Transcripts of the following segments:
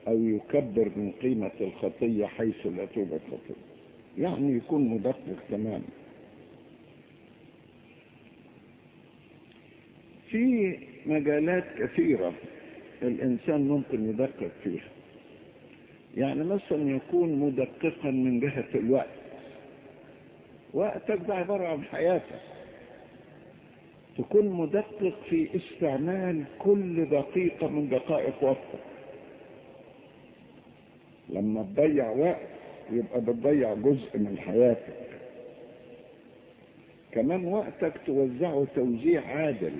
أو يكبر من قيمة الخطية حيث لا توجد خطية يعني يكون مدقق تماما في مجالات كثيرة الإنسان ممكن يدقق فيها يعني مثلا يكون مدققا من جهة الوقت وقتك ده عبارة عن حياتك تكون مدقق في استعمال كل دقيقة من دقائق وقتك لما تضيع وقت يبقى بتضيع جزء من حياتك كمان وقتك توزعه توزيع عادل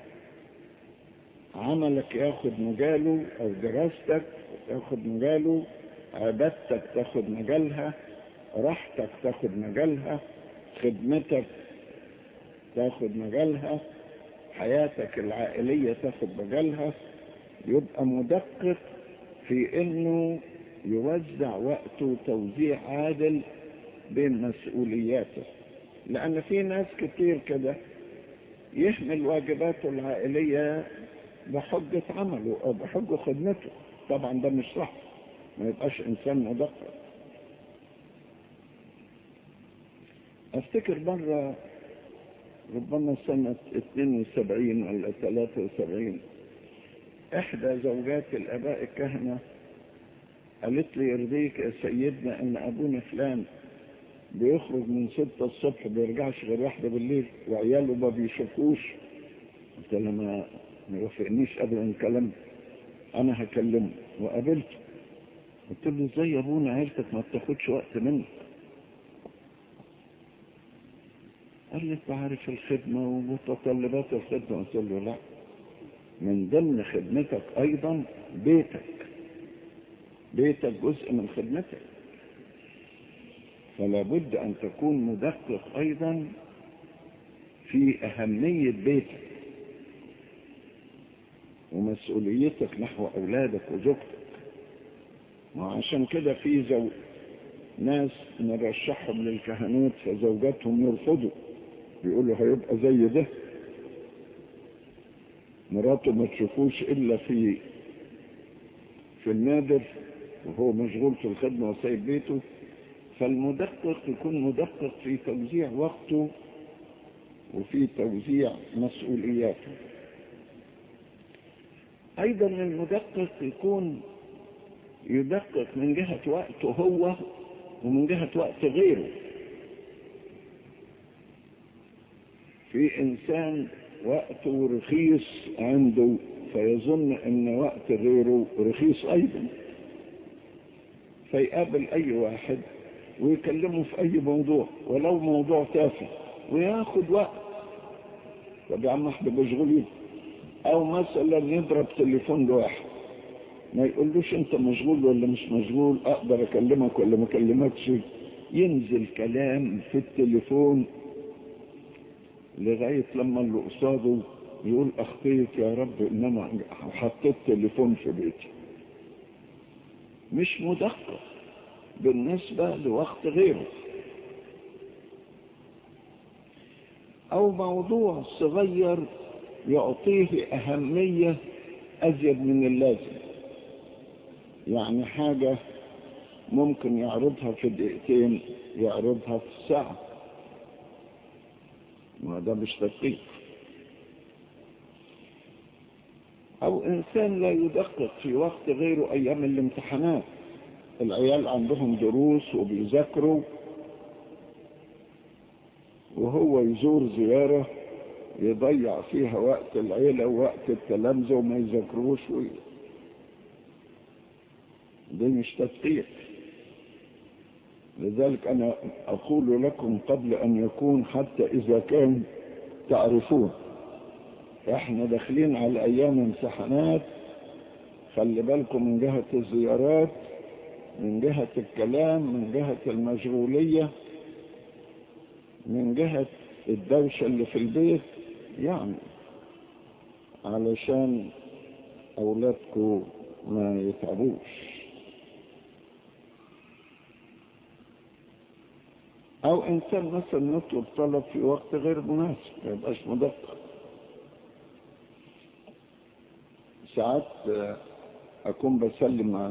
عملك ياخد مجاله او دراستك تاخد مجاله عبادتك تاخد مجالها راحتك تاخد مجالها خدمتك تاخد مجالها حياتك العائلية تاخد مجالها يبقى مدقق في انه يوزع وقته توزيع عادل بين مسؤولياته لان في ناس كتير كده يحمل واجباته العائلية بحجة عمله او بحجة خدمته طبعا ده مش صح ما يبقاش انسان مدقق افتكر مرة ربما سنة 72 ولا 73 احدى زوجات الاباء الكهنة قالت لي يرضيك يا سيدنا ان ابونا فلان بيخرج من ستة الصبح بيرجعش غير واحدة بالليل وعياله ما بيشوفوش قلت لها ما ما يوافقنيش ابدا الكلام انا هكلمه وقابلته قلت له ازاي يا ابونا عيلتك ما بتاخدش وقت منك قال لي بعرف الخدمة ومتطلبات الخدمة قلت له لا من ضمن خدمتك ايضا بيتك بيتك جزء من خدمتك فلا بد ان تكون مدقق ايضا في اهمية بيتك ومسؤوليتك نحو اولادك وزوجتك وعشان كده في زو ناس نرشحهم للكهنوت فزوجاتهم يرفضوا بيقولوا هيبقى زي ده مراته ما تشوفوش الا في في النادر وهو مشغول في الخدمة وسايب بيته فالمدقق يكون مدقق في توزيع وقته وفي توزيع مسؤولياته ايضا المدقق يكون يدقق من جهة وقته هو ومن جهة وقت غيره في انسان وقته رخيص عنده فيظن ان وقت غيره رخيص ايضا فيقابل اي واحد ويكلمه في اي موضوع ولو موضوع تافه وياخد وقت طب يا عم احنا مشغولين او مثلا يضرب تليفون لواحد ما يقولوش انت مشغول ولا مش مشغول اقدر اكلمك ولا ما اكلمكش ينزل كلام في التليفون لغاية لما اللي قصاده يقول اخطيت يا رب ان انا حطيت تليفون في بيتي مش مدقق بالنسبة لوقت غيره او موضوع صغير يعطيه اهمية ازيد من اللازم يعني حاجة ممكن يعرضها في دقيقتين يعرضها في ساعة ما ده مش تدقيق او انسان لا يدقق في وقت غيره ايام الامتحانات العيال عندهم دروس وبيذاكروا وهو يزور زيارة يضيع فيها وقت العيلة ووقت التلامذة وما يذاكروش وي... ده مش تدقيق لذلك أنا أقول لكم قبل أن يكون حتى إذا كان تعرفون احنا داخلين على أيام امتحانات خلي بالكم من جهة الزيارات من جهة الكلام من جهة المشغولية من جهة الدوشة اللي في البيت يعني علشان أولادكم ما يتعبوش أو إنسان مثلا يطلب طلب في وقت غير مناسب ما يبقاش مدقق ساعات أكون بسلم مع